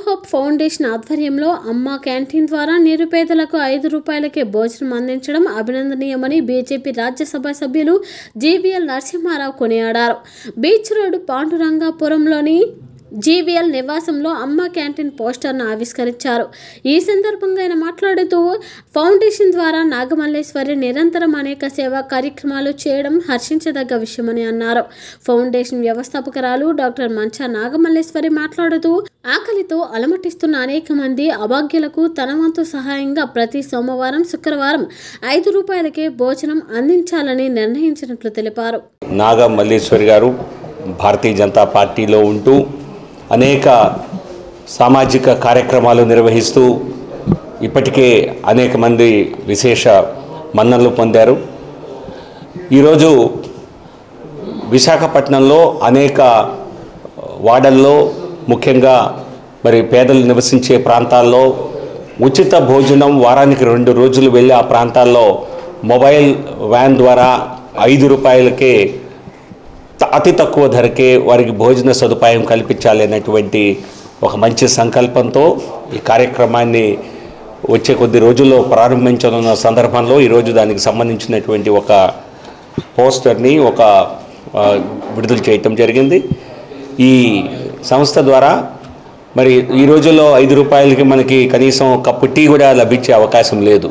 hope foundation ఆధ్వర్యంలో అమ్మ canteen ద్వారా నిరుపేదలకు ఐదు రూపాయలకే భోజనం అందించడం అభినందనీయమని బీజేపీ రాజ్యసభ సభ్యులు జీవీఎల్ నరసింహారావు కొనియాడారు బీచ్ రోడ్డు పాండురంగాపురంలోని జీవీఎల్ నివాసంలో అమ్మ క్యాంటీన్ పోస్టర్ను ఆవిష్కరించారు ఈ సందర్భంగా ఆయన మాట్లాడుతూ ఫౌండేషన్ ద్వారా నాగమల్లేశ్వరి నిరంతరం అనేక సేవా కార్యక్రమాలు చేయడం హర్షించదగ్గ విషయమని అన్నారు ఫౌండేషన్ వ్యవస్థాపకురాలు డాక్టర్ మంచా నాగమల్లేశ్వరి మాట్లాడుతూ ఆకలితో అలమటిస్తున్న అనేక మంది అభాగ్యులకు తన వంతు సహాయంగా ప్రతి సోమవారం శుక్రవారం ఐదు రూపాయలకే భోజనం అందించాలని నిర్ణయించినట్లు తెలిపారు నాగ మల్లేశ్వరి గారు భారతీయ జనతా పార్టీలో ఉంటూ అనేక సామాజిక కార్యక్రమాలు నిర్వహిస్తూ ఇప్పటికే అనేక మంది విశేష మన్ననలు పొందారు ఈరోజు విశాఖపట్నంలో అనేక వాడల్లో ముఖ్యంగా మరి పేదలు నివసించే ప్రాంతాల్లో ఉచిత భోజనం వారానికి రెండు రోజులు వెళ్ళి ఆ ప్రాంతాల్లో మొబైల్ వ్యాన్ ద్వారా ఐదు రూపాయలకే త- అతి తక్కువ ధరకే వారికి భోజన సదుపాయం కల్పించాలి అనేటువంటి ఒక మంచి సంకల్పంతో ఈ కార్యక్రమాన్ని వచ్చే కొద్ది రోజుల్లో ప్రారంభించనున్న సందర్భంలో ఈరోజు దానికి సంబంధించినటువంటి ఒక పోస్టర్ని ఒక ఆ, విడుదల చేయటం జరిగింది ఈ సంస్థ ద్వారా మరి ఈ రోజుల్లో ఐదు రూపాయలకి మనకి కనీసం కప్పు టీ కూడా లభించే అవకాశం లేదు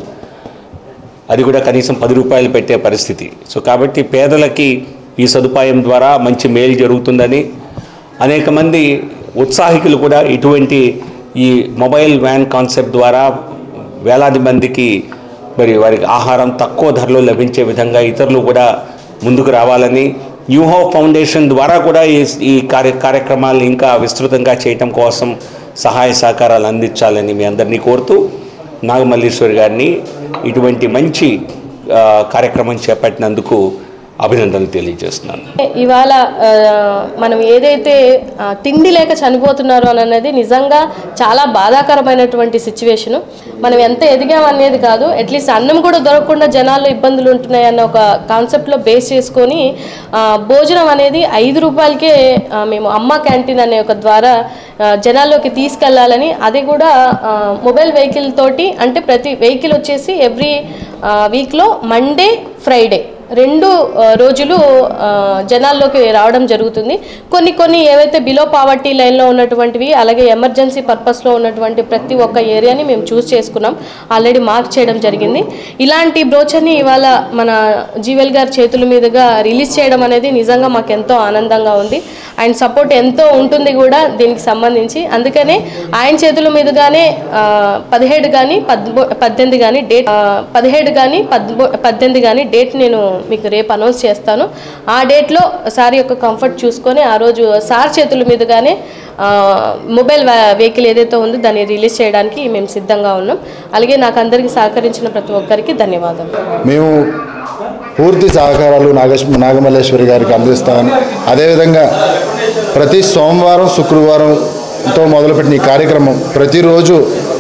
అది కూడా కనీసం పది రూపాయలు పెట్టే పరిస్థితి సో కాబట్టి పేదలకి ఈ సదుపాయం ద్వారా మంచి మేలు జరుగుతుందని అనేక మంది ఉత్సాహికులు కూడా ఇటువంటి ఈ మొబైల్ వ్యాన్ కాన్సెప్ట్ ద్వారా వేలాది మందికి మరి వారికి ఆహారం తక్కువ ధరలో లభించే విధంగా ఇతరులు కూడా ముందుకు రావాలని న్యూ హోప్ ఫౌండేషన్ ద్వారా కూడా ఈ ఈ కార్య కార్యక్రమాలను ఇంకా విస్తృతంగా చేయటం కోసం సహాయ సహకారాలు అందించాలని మీ అందరినీ కోరుతూ నాగమల్లీశ్వరి గారిని ఇటువంటి మంచి ఆ, కార్యక్రమం చేపట్టినందుకు అభినందనలు తెలియజేస్తున్నాను ఇవాళ ఆ, మనం ఏదైతే ఆ, తిండి లేక చనిపోతున్నారు అని అనేది నిజంగా చాలా బాధాకరమైనటువంటి సిచ్యువేషను మనం ఎంత ఎదిగామనేది కాదు అట్లీస్ట్ అన్నం కూడా దొరకకుండా జనాల్లో ఇబ్బందులు ఉంటున్నాయి అన్న ఒక కాన్సెప్ట్లో బేస్ చేసుకొని ఆ, భోజనం అనేది ఐదు రూపాయలకే ఆ, మేము అమ్మ క్యాంటీన్ అనే ఒక ద్వారా ఆ, జనాల్లోకి తీసుకెళ్లాలని అది కూడా ఆ, మొబైల్ వెహికల్ తోటి అంటే ప్రతి వెహికల్ వచ్చేసి ఎవ్రీ వీక్లో మండే ఫ్రైడే రెండు ఆ, రోజులు ఆ, జనాల్లోకి రావడం జరుగుతుంది కొన్ని కొన్ని ఏవైతే బిలో పావర్టీ లైన్లో ఉన్నటువంటివి అలాగే ఎమర్జెన్సీ పర్పస్లో ఉన్నటువంటి ప్రతి ఒక్క ఏరియాని మేము చూస్ చేసుకున్నాం ఆల్రెడీ మార్క్ చేయడం జరిగింది ఇలాంటి బ్రోచర్ని ఇవాళ మన జీవెల్ గారి చేతుల మీదుగా రిలీజ్ చేయడం అనేది నిజంగా మాకు ఎంతో ఆనందంగా ఉంది ఆయన సపోర్ట్ ఎంతో ఉంటుంది కూడా దీనికి సంబంధించి అందుకనే ఆయన చేతుల మీదుగానే ఆ, పదిహేడు కానీ పద్మూ పద్దెనిమిది కానీ డేట్ ఆ, పదిహేడు కానీ పద్మూ పద్దెనిమిది కానీ డేట్ నేను మీకు రేపు అనౌన్స్ చేస్తాను ఆ డేట్లో సార్ యొక్క కంఫర్ట్ చూసుకొని ఆ రోజు సార్ చేతుల మీదుగానే ఆ, మొబైల్ వా- వెహికల్ ఏదైతే ఉందో దాన్ని రిలీజ్ చేయడానికి మేము సిద్ధంగా ఉన్నాం అలాగే నాకు అందరికీ సహకరించిన ప్రతి ఒక్కరికి ధన్యవాదాలు మేము పూర్తి సహకారాలు నాగేశ్ నాగమల్లేశ్వరి గారికి అందిస్తామని అదేవిధంగా ప్రతి సోమవారం శుక్రవారంతో మొదలుపెట్టిన ఈ కార్యక్రమం ప్రతిరోజు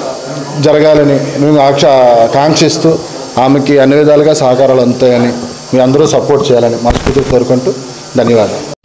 జరగాలని మేము ఆక్ష కాంక్షిస్తూ ఆమెకి అన్ని విధాలుగా సహకారాలు అందుతాయని మీ అందరూ సపోర్ట్ చేయాలని మనస్ఫూర్తిగా కోరుకుంటూ ధన్యవాదాలు